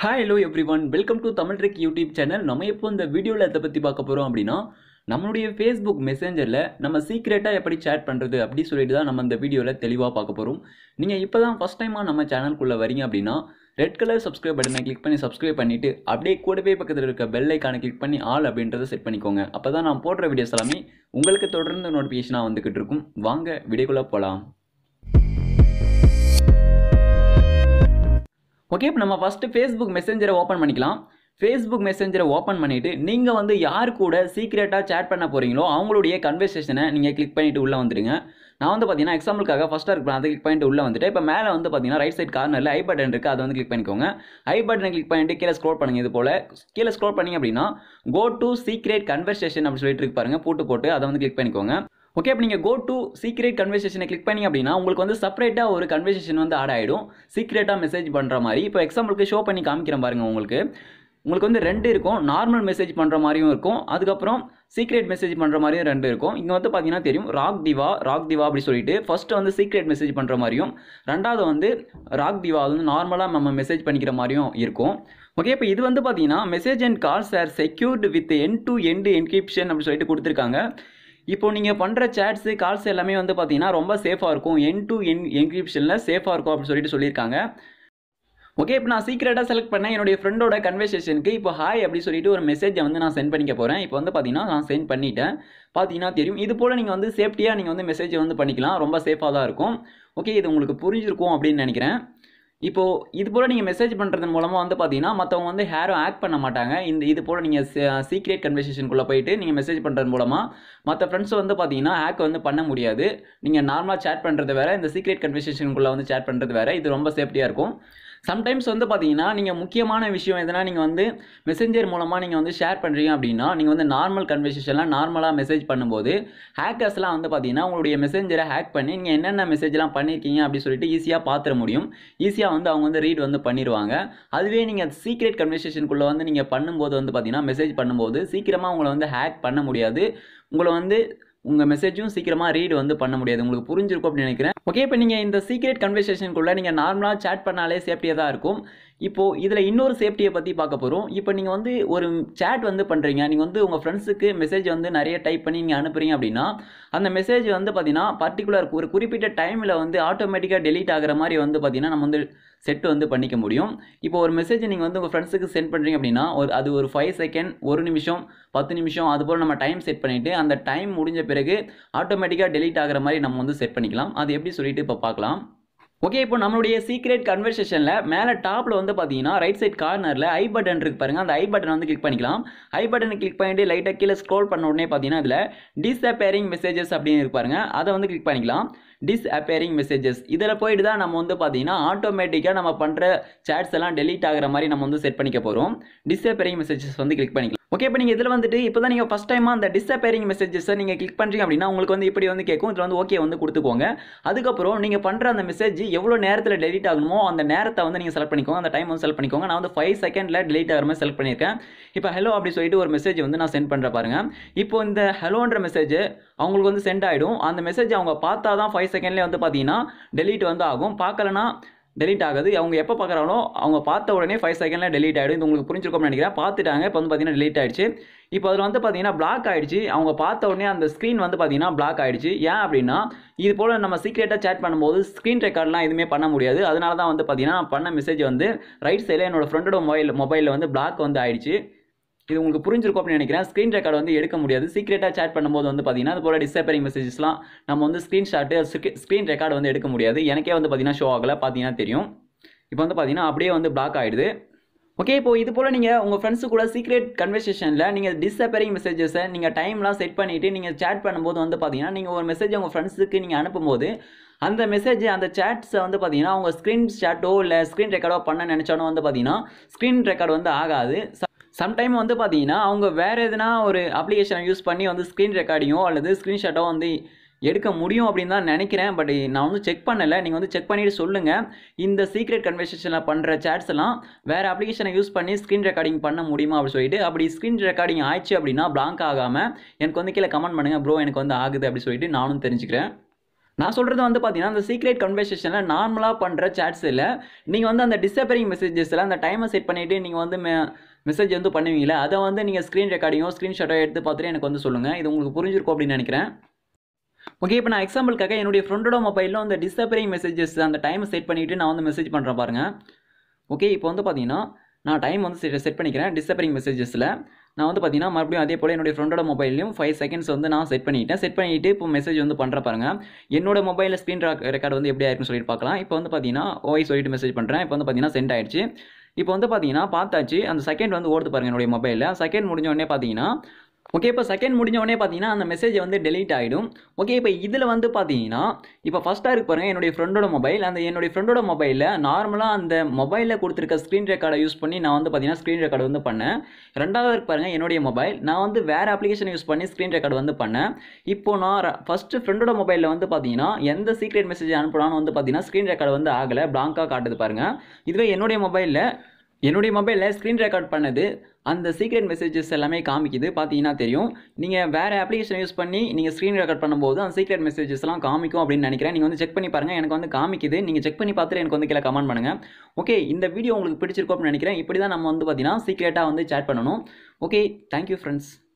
hi hello every one welcome to Tamil trick YouTube channel நம்ம இப்போ இந்த வீடியோவில் எதை பற்றி பார்க்க போகிறோம் அப்படின்னா நம்மளுடைய ஃபேஸ்புக் மெசேஞ்சரில் நம்ம சீக்ரெட்டாக எப்படி சேட் பண்ணுறது அப்படி சொல்லிட்டு தான் நம்ம இந்த வீடியோவில் தெளிவாக பார்க்க போகிறோம் நீங்கள் இப்போ தான் ஃபஸ்ட் டைமாக நம்ம சேனலுக்குள்ளே வரீங்க அப்படின்னா ரெட் கலர் சப்ஸ்கிரைப் பட்டனை கிளிக் பண்ணி சப்ஸ்கிரைப் பண்ணிவிட்டு அப்படியே கூடவே பக்கத்தில் இருக்க பெல் ஐக்கானை கிளிக் பண்ணி ஆல் அப்படின்றத செட் பண்ணிக்கோங்க அப்போ தான் நான் போடுற வீடியோஸ் எல்லாமே உங்களுக்கு தொடர்ந்து நோட்டிஃபிகேஷனாக வந்துக்கிட்டு இருக்கும் வாங்க வீடியோக்குள்ளே போகலாம் ஓகே இப்போ நம்ம ஃபஸ்ட்டு ஃபேஸ்புக் மெசேஞ்சரை ஓப்பன் பண்ணிக்கலாம் ஃபேஸ்புக் மெசேஞ்சரை ஓப்பன் பண்ணிவிட்டு நீங்கள் வந்து யார் கூட சீக்ரெட்டாக சேட் பண்ண போகிறீங்களோ அவங்களுடைய கன்வர்சேஷனை நீங்கள் கிளிக் பண்ணிவிட்டு உள்ளே வந்துடுங்க நான் வந்து பார்த்தீங்கன்னா எக்ஸாம்பிளுக்காக ஃபஸ்ட்டாக இருப்பேன் அதை கிளிக் பண்ணிட்டு உள்ளே வந்துட்டு இப்போ மேலே வந்து பார்த்தீங்கன்னா ரைட் சைட் கார்னரில் ஐ பட்டன் இருக்குது அதை வந்து கிளிக் பண்ணிக்கோங்க ஐ பட்டனை கிளிக் பண்ணிட்டு கீழே ஸ்க்ரோல் பண்ணுங்க இது போல் கீழே ஸ்க்ரோல் பண்ணிங்க அப்படின்னா கோ டு சீக்ரெட் கன்வர்சேஷன் அப்படின்னு சொல்லிட்டு இருக்கு பாருங்க பூட்டு போட்டு அதை வந்து கிளிக் பண்ணிக்கோங்க ஓகே இப்போ நீங்கள் கோ டு சீக்ரெட் கன்வர்சேஷனை கிளிக் பண்ணி அப்படின்னா உங்களுக்கு வந்து செப்பரேட்டாக ஒரு கன்வர்சேஷன் வந்து ஆட் ஆகிடும் சீக்ரெட்டாக மெசேஜ் பண்ணுற மாதிரி இப்போ எக்ஸாம்பிளுக்கு ஷோ பண்ணி காமிக்கிறேன் பாருங்க உங்களுக்கு உங்களுக்கு வந்து ரெண்டு இருக்கும் நார்மல் மெசேஜ் பண்ணுற மாதிரியும் இருக்கும் அதுக்கப்புறம் சீக்ரெட் மெசேஜ் பண்ணுற மாதிரியும் ரெண்டு இருக்கும் இங்கே வந்து பார்த்தீங்கன்னா தெரியும் ராக் திவா ராக் திவா அப்படி சொல்லிட்டு ஃபர்ஸ்ட் வந்து சீக்ரெட் மெசேஜ் பண்ணுற மாதிரியும் ரெண்டாவது வந்து ராக் திவா அது வந்து நார்மலாக நம்ம மெசேஜ் பண்ணிக்கிற மாதிரியும் இருக்கும் ஓகே இப்போ இது வந்து பார்த்தீங்கன்னா message and calls are secured with end to end encryption அப்படி சொல்லிட்டு கொடுத்துருக்காங்க இப்போ நீங்கள் பண்ணுற சேட்ஸு கால்ஸ் எல்லாமே வந்து பார்த்தீங்கன்னா ரொம்ப சேஃபாக இருக்கும் என் டு என் என்கிரிப்ஷனில் சேஃபாக இருக்கும் அப்படின்னு சொல்லிட்டு சொல்லியிருக்காங்க ஓகே இப்போ நான் சீக்கிரட்டாக செலக்ட் பண்ணேன் என்னுடைய ஃப்ரெண்டோட கன்வர்சேஷனுக்கு இப்போ ஹாய் அப்படி சொல்லிட்டு ஒரு மெசேஜை வந்து நான் சென்ட் பண்ணிக்க போகிறேன் இப்போ வந்து பார்த்தீங்கன்னா நான் சென்ட் பண்ணிட்டேன் பார்த்தீங்கன்னா தெரியும் இது போல் நீங்கள் வந்து சேஃப்டியாக நீங்கள் வந்து மெசேஜை வந்து பண்ணிக்கலாம் ரொம்ப சேஃபாக தான் இருக்கும் ஓகே இது உங்களுக்கு புரிஞ்சிருக்கும் அப்படின்னு நினைக்கிறேன் இப்போது இது போல் நீங்கள் மெசேஜ் பண்ணுறது மூலமாக வந்து பார்த்தீங்கன்னா மற்றவங்க வந்து ஹேரும் ஆக்ட் பண்ண மாட்டாங்க இந்த இது போல் நீங்கள் சீக்ரெட் கன்வர்சேஷனுக்குள்ளே போயிட்டு நீங்கள் மெசேஜ் பண்ணுறது மூலமாக மற்ற ஃப்ரெண்ட்ஸ் வந்து பார்த்தீங்கன்னா ஹேக் வந்து பண்ண முடியாது நீங்கள் நார்மலாக சேட் பண்ணுறது வேறு இந்த சீக்ரெட் கன்வர்சேஷனுக்குள்ளே வந்து சேட் பண்ணுறது வேறு இது ரொம்ப சேஃப்டியாக இருக்கும் சம்டைம்ஸ் வந்து பார்த்தீங்கன்னா நீங்கள் முக்கியமான விஷயம் எதனா நீங்கள் வந்து மெசேஞ்சர் மூலமாக நீங்கள் வந்து ஷேர் பண்ணுறீங்க அப்படின்னா நீங்கள் வந்து நார்மல் கன்வர்சேஷன்லாம் நார்மலாக மெசேஜ் பண்ணும்போது ஹேக்கர்ஸ்லாம் வந்து பார்த்தீங்கன்னா உங்களுடைய மெசேஞ்சரை ஹேக் பண்ணி நீங்கள் என்னென்ன மெசேஜ்லாம் பண்ணியிருக்கீங்க அப்படி சொல்லிட்டு ஈஸியாக பார்த்துட முடியும் ஈஸியாக வந்து அவங்க வந்து ரீட் வந்து பண்ணிடுவாங்க அதுவே நீங்கள் சீக்ரெட் கன்வர்சேஷனுக்குள்ளே வந்து நீங்கள் பண்ணும்போது வந்து பார்த்தீங்கன்னா மெசேஜ் பண்ணும்போது சீக்கிரமாக உங்களை வந்து ஹேக் பண்ண முடியாது உங்களை வந்து உங்கள் மெசேஜும் சீக்கிரமாக ரீட் வந்து பண்ண முடியாது உங்களுக்கு புரிஞ்சிருக்கும் அப்படின்னு நினைக்கிறேன் ஓகே இப்போ நீங்கள் இந்த சீக்ரெட் கன்வர்சேஷனுக்குள்ளே நீங்கள் நார்மலாக சேட் பண்ணாலே சேஃப்டியாக தான் இருக்கும் இப்போது இதில் இன்னொரு சேஃப்டியை பற்றி பார்க்க போகிறோம் இப்போ நீங்கள் வந்து ஒரு சேட் வந்து பண்ணுறீங்க நீங்கள் வந்து உங்கள் ஃப்ரெண்ட்ஸுக்கு மெசேஜ் வந்து நிறைய டைப் பண்ணி நீங்கள் அனுப்புறீங்க அப்படின்னா அந்த மெசேஜ் வந்து பார்த்தீங்கன்னா பர்டிகுலர் ஒரு குறிப்பிட்ட டைமில் வந்து ஆட்டோமேட்டிக்காக டெலீட் ஆகிற மாதிரி வந்து பார்த்தீங்கன்னா நம்ம வந்து செட் வந்து பண்ணிக்க முடியும் இப்போ ஒரு மெசேஜ் நீங்கள் வந்து உங்கள் ஃப்ரெண்ட்ஸுக்கு சென்ட் பண்ணுறீங்க அப்படின்னா ஒரு அது ஒரு ஃபைவ் செகண்ட் ஒரு நிமிஷம் பத்து நிமிஷம் அது போல் நம்ம டைம் செட் பண்ணிவிட்டு அந்த டைம் முடிஞ்ச பிறகு ஆட்டோமேட்டிக்காக டெலீட் ஆகிற மாதிரி நம்ம வந்து செட் பண்ணிக்கலாம் அது எப்படி சொல்லிட்டு இப்போ பார்க்கலாம் ஓகே இப்போ நம்மளுடைய சீக்ரெட் கன்வர்சேஷனில் மேலே டாப்பில் வந்து பார்த்தீங்கன்னா ரைட் சைட் கார்னரில் ஐ பட்டன் இருக்கு பாருங்கள் அந்த ஐ பட்டன் வந்து கிளிக் பண்ணிக்கலாம் ஐ பட்டனை கிளிக் பண்ணிட்டு லைட்டாக கீழே ஸ்க்ரோல் பண்ண உடனே பார்த்தீங்கன்னா இதில் டிஸ்அப்பேரிங் மெசேஜஸ் அப்படின்னு இருக்கு பாருங்க அதை வந்து கிளிக் பண்ணிக்கலாம் டிஸ்அப்பேரிங் மெசேஜஸ் இதில் போயிட்டு தான் நம்ம வந்து பார்த்தீங்கன்னா ஆட்டோமேட்டிக்காக நம்ம பண்ணுற சேட்ஸ் எல்லாம் டெலீட் ஆகிற மாதிரி நம்ம வந்து செட் பண்ணிக்க போகிறோம் டிஸ்அப்பேரிங் மெசேஜஸ் வந்து கிளிக் பண்ணிக்கலாம் ஓகே இப்போ நீங்கள் இதில் வந்துட்டு இப்போ தான் நீங்கள் ஃபஸ்ட் டைமாக அந்த டிஸ்அப்பேரிங் மெசேஜஸை நீங்கள் கிளிக் பண்ணுறீங்க அப்படின்னா உங்களுக்கு வந்து இப்படி வந்து கேட்கும் இதில் வந்து ஓகே வந்து கொடுத்துக்கோங்க அதுக்கப்புறம் நீங்கள் பண்ணுற அந்த மெசேஜ் எவ்வளோ நேரத்தில் டெலீட் ஆகணுமோ அந்த நேரத்தை வந்து நீங்கள் செலக்ட் பண்ணிக்கோங்க அந்த டைம் வந்து செலக்ட் பண்ணிக்கோங்க நான் வந்து ஃபைவ் செகண்டில் டெலீட் ஆகிற மாதிரி செலக்ட் பண்ணியிருக்கேன் இப்போ ஹலோ அப்படி சொல்லிட்டு ஒரு மெசேஜ் வந்து நான் சென்ட் பண்ணுற பாருங்க இப்போ இந்த ஹலோன்ற மெசேஜ் அவங்களுக்கு வந்து சென்ட் ஆகிடும் அந்த மெசேஜ் அவங்க பார்த்தா தான் ஃபைவ் செகண்ட்லேயே வந்து பார்த்தீங்கன்னா டெலீட் வந்து ஆகும் பார்க்கலனா டெலீட் ஆகுது அவங்க எப்போ பார்க்குறாங்களோ அவங்க பார்த்த உடனே ஃபைவ் செகண்டில் டெலீட் ஆகிடும் இது உங்களுக்கு புரிஞ்சிருக்கும்னு நினைக்கிறேன் பார்த்துட்டாங்க இப்போ வந்து பார்த்தீங்கன்னா டெலீட் ஆகிடுச்சு இப்போ அதில் வந்து பார்த்தீங்கன்னா பிளாக் ஆகிடுச்சு அவங்க பார்த்த உடனே அந்த ஸ்க்ரீன் வந்து பார்த்தீங்கன்னா பிளாக் ஆகிடுச்சு ஏன் அப்படின்னா இது போல் நம்ம சீக்ரெட்டாக சேட் பண்ணும்போது ஸ்க்ரீன் ரெக்கார்ட்லாம் எதுவுமே பண்ண முடியாது அதனால தான் வந்து பார்த்தீங்கன்னா நான் பண்ண மெசேஜ் வந்து ரைட் சைடில் என்னோட ஃப்ரெண்டோட மொபைல் மொபைலில் வந்து பிளாக் வந்து ஆயிடுச்சு இது உங்களுக்கு புரிஞ்சிருக்கும் அப்படின்னு நினைக்கிறேன் ஸ்க்ரீன் ரெக்கார்டு வந்து எடுக்க முடியாது சீக்ரெட்டாக சேட் பண்ணும்போது வந்து பார்த்தீங்கன்னா அது போல் டிஸ்அப்பரிங் மெசேஜஸ்லாம் நம்ம வந்து ஸ்க்ரீன்ஷாட்டு ஸ்க்ரீன் ரெக்கார்டு வந்து எடுக்க முடியாது எனக்கே வந்து பார்த்தீங்கன்னா ஷோ ஆகலை பார்த்தீங்கன்னா தெரியும் இப்போ வந்து பார்த்தீங்கன்னா அப்படியே வந்து பிளாக் ஆகிடுது ஓகே இப்போ இது போல் நீங்கள் உங்கள் ஃப்ரெண்ட்ஸு கூட சீக்ரெட் கன்வர்சேஷனில் நீங்கள் டிஸ்அப்பரிங் மெசேஜஸை நீங்கள் டைம்லாம் செட் பண்ணிவிட்டு நீங்கள் சேட் பண்ணும்போது வந்து பார்த்தீங்கன்னா நீங்கள் ஒரு மெசேஜ் உங்கள் ஃப்ரெண்ட்ஸுக்கு நீங்கள் அனுப்பும்போது அந்த மெசேஜ் அந்த சேட்ஸை வந்து பார்த்தீங்கன்னா அவங்க ஸ்க்ரீன் ஷாட்டோ இல்லை ஸ்க்ரீன் ரெக்கார்டோ பண்ண நினச்சாலும் வந்து பார்த்தீங்கன்னா ஸ்க்ரீன் ரெக்கார்டு வந்து ஆகாது சம்டைம் வந்து பார்த்தீங்கன்னா அவங்க வேறு எதுனா ஒரு அப்ளிகேஷனை யூஸ் பண்ணி வந்து ஸ்க்ரீன் ரெக்கார்டிங்கோ அல்லது ஸ்க்ரீன்ஷாட்டோ வந்து எடுக்க முடியும் அப்படின்னு தான் நினைக்கிறேன் பட் நான் வந்து செக் பண்ணலை நீங்கள் வந்து செக் பண்ணிவிட்டு சொல்லுங்கள் இந்த சீக்ரெட் கன்வர்சேஷனில் பண்ணுற சேட்ஸ் எல்லாம் வேறு அப்ளிகேஷனை யூஸ் பண்ணி ஸ்க்ரீன் ரெக்கார்டிங் பண்ண முடியுமா அப்படின்னு சொல்லிட்டு அப்படி ஸ்க்ரீன் ரெக்கார்டிங் ஆயிடுச்சு அப்படின்னா பிளாங்க் ஆகாமல் எனக்கு வந்து கீழே கமெண்ட் பண்ணுங்கள் ப்ரோ எனக்கு வந்து ஆகுது அப்படி சொல்லிட்டு நானும் தெரிஞ்சுக்கிறேன் நான் சொல்கிறது வந்து பார்த்தீங்கன்னா அந்த சீக்ரெட் கன்வர்சேஷனில் நார்மலாக பண்ணுற சாட்ஸ் இல்லை நீங்கள் வந்து அந்த டிஸ்அப்பரிங் மெசேஜஸில் அந்த டைமை செட் பண்ணிவிட்டு நீங்கள் வந்து மெ மெசேஜ் வந்து பண்ணுவீங்களே அதை வந்து நீங்கள் ஸ்க்ரீன் ரெக்கார்டிங்கோ ஸ்க்ரீன்ஷாட்டோ எடுத்து பார்த்துட்டு எனக்கு வந்து சொல்லுங்கள் இது உங்களுக்கு புரிஞ்சிருக்கும் அப்படின்னு நினைக்கிறேன் ஓகே இப்போ நான் எக்ஸாம்பிளுக்காக என்னுடைய ஃப்ரெண்டோட மொபைலில் அந்த டிஸ்அப்பரிங் மெசேஜஸ் அந்த டைமை செட் பண்ணிவிட்டு நான் வந்து மெசேஜ் பண்ணுறேன் பாருங்கள் ஓகே இப்போ வந்து பார்த்தீங்கன்னா நான் டைம் வந்து செட் செட் பண்ணிக்கிறேன் டிஸ்அப்பரிங் மெசேஜஸில் நான் வந்து பார்த்தீங்கன்னா மறுபடியும் அதே போல் என்னுடைய ஃப்ரெண்டோட மொபைலையும் ஃபைவ் செகண்ட்ஸ் வந்து நான் செட் பண்ணிட்டேன் செட் பண்ணிவிட்டு இப்போ மெசேஜ் வந்து பண்ணுற பாருங்க என்னோட மொபைலில் ஸ்க்ரீன் ரெக்கார்டு வந்து எப்படி ஆயிருக்குன்னு சொல்லிட்டு பார்க்கலாம் இப்போ வந்து பார்த்தீங்கன்னா ஓய் சொல்லிட்டு மெசேஜ் பண்ணுறேன் இப்போ வந்து பார்த்தீங்கன்னா சென்ட் ஆயிடுச்சு இப்போ வந்து பார்த்தீங்கன்னா பார்த்தாச்சு அந்த செகண்ட் வந்து ஓடுது பாருங்க என்னுடைய மொபைலில் செகண்ட் முடிஞ்ச உடனே பார்த்தீங்கன்னா ஓகே இப்போ செகண்ட் முடிஞ்ச உடனே பார்த்தீங்கன்னா அந்த மெசேஜ் வந்து டெலீட் ஆகிடும் ஓகே இப்போ இதில் வந்து பார்த்தீங்கன்னா இப்போ ஃபஸ்ட்டாக இருக்கு பாருங்க என்னுடைய ஃப்ரெண்டோட மொபைல் அந்த என்னுடைய ஃப்ரெண்டோட மொபைலில் நார்மலாக அந்த மொபைலில் கொடுத்துருக்க ஸ்க்ரீன் ரெக்கார்டை யூஸ் பண்ணி நான் வந்து பார்த்தீங்கன்னா ஸ்க்ரீன் ரெக்கார்டு வந்து பண்ணேன் ரெண்டாவது இருக்கு பாருங்க என்னுடைய மொபைல் நான் வந்து வேறு அப்ளிகேஷன் யூஸ் பண்ணி ஸ்க்ரீன் ரெக்கார்டு வந்து பண்ணேன் இப்போ நான் ஃபஸ்ட்டு ஃப்ரெண்டோட மொபைலில் வந்து பார்த்தீங்கன்னா எந்த சீக்ரெட் மெசேஜ் அனுப்புனான்னு வந்து பார்த்தீங்கன்னா ஸ்க்ரீன் ரெக்கார்டு வந்து ஆகலை பிளாங்காக காட்டுது பாருங்க இதுவே என்னுடைய மொபைலில் என்னுடைய மொபைலில் ஸ்க்ரீன் ரெக்கார்ட் பண்ணது அந்த சீக்ரெட் மெசேஜஸ் எல்லாமே காமிக்குது பார்த்தீங்கன்னா தெரியும் நீங்கள் வேறு அப்ளிகேஷன் யூஸ் பண்ணி நீங்கள் ஸ்க்ரீன் ரெக்கார்ட் பண்ணும்போது அந்த சீக்ரெட் மெசேஜஸ்லாம் காமிக்கும் அப்படின்னு நினைக்கிறேன் நீங்கள் வந்து செக் பண்ணி பாருங்கள் எனக்கு வந்து காமிக்குது நீங்கள் செக் பண்ணி பார்த்துட்டு எனக்கு வந்து கீழே கமெண்ட் பண்ணுங்கள் ஓகே இந்த வீடியோ உங்களுக்கு பிடிச்சிருக்கும் அப்படின்னு நினைக்கிறேன் இப்படி தான் நம்ம வந்து பார்த்தீங்கன்னா சீக்ரெட்டாக வந்து சேட் பண்ணணும் ஓகே தேங்க்யூ ஃப்ரெண்ட்ஸ்